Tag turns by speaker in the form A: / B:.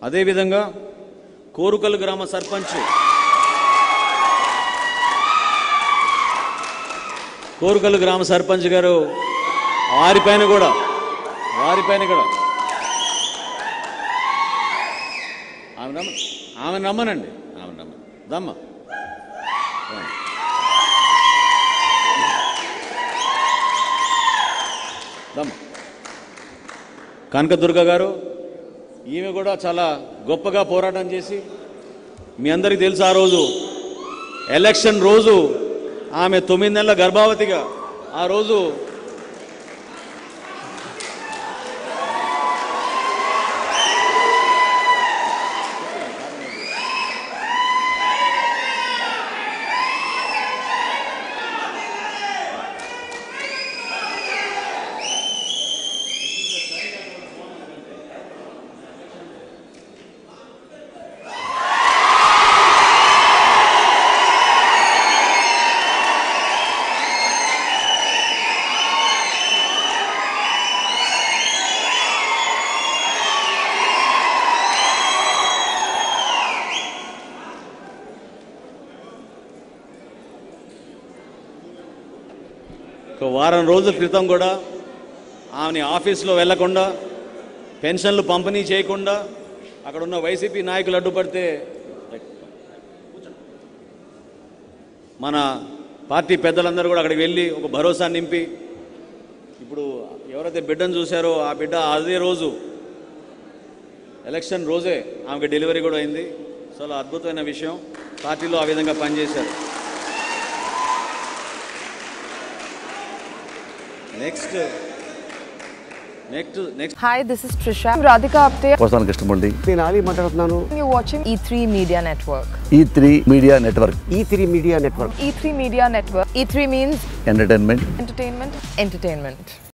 A: అదేవిధంగా కోరుకల్ గ్రామ సర్పంచ్ కోరుకల్ గ్రామ సర్పంచ్ గారు వారిపైన కూడా వారిపైన కూడా ఆమె నమ్మ ఆమె నమ్మనండి ఆమె నమ్మను దమ్మ దమ్మ కనకదుర్గ గారు ఈమె కూడా చాలా గొప్పగా పోరాటం చేసి మీ అందరికీ తెలుసు ఆ రోజు ఎలక్షన్ రోజు ఆమె తొమ్మిది నెలల గర్భావతిగా ఆ రోజు ఒక వారం రోజుల క్రితం కూడా ఆమెని ఆఫీస్లో వెళ్లకుండా పెన్షన్లు పంపిణీ చేయకుండా అక్కడ ఉన్న వైసీపీ నాయకులు అడ్డుపడితే మన పార్టీ పెద్దలందరూ కూడా అక్కడికి వెళ్ళి ఒక భరోసా నింపి ఇప్పుడు ఎవరైతే బిడ్డను చూశారో ఆ బిడ్డ అదే రోజు ఎలక్షన్ రోజే ఆమెకి డెలివరీ కూడా అయింది చాలా అద్భుతమైన విషయం పార్టీలో ఆ విధంగా పనిచేశారు next next next
B: Hi, this is Trisha. I'm Radhika Apte.
C: వస్తాను కృష్ణమూర్తి
D: నేను ఆలీ మాట్లాడుతున్నాను
B: You're watching E3 Media Network.
C: E three media network
D: E three media network
B: E3 Media Network. E3 means
C: entertainment
B: entertainment, entertainment.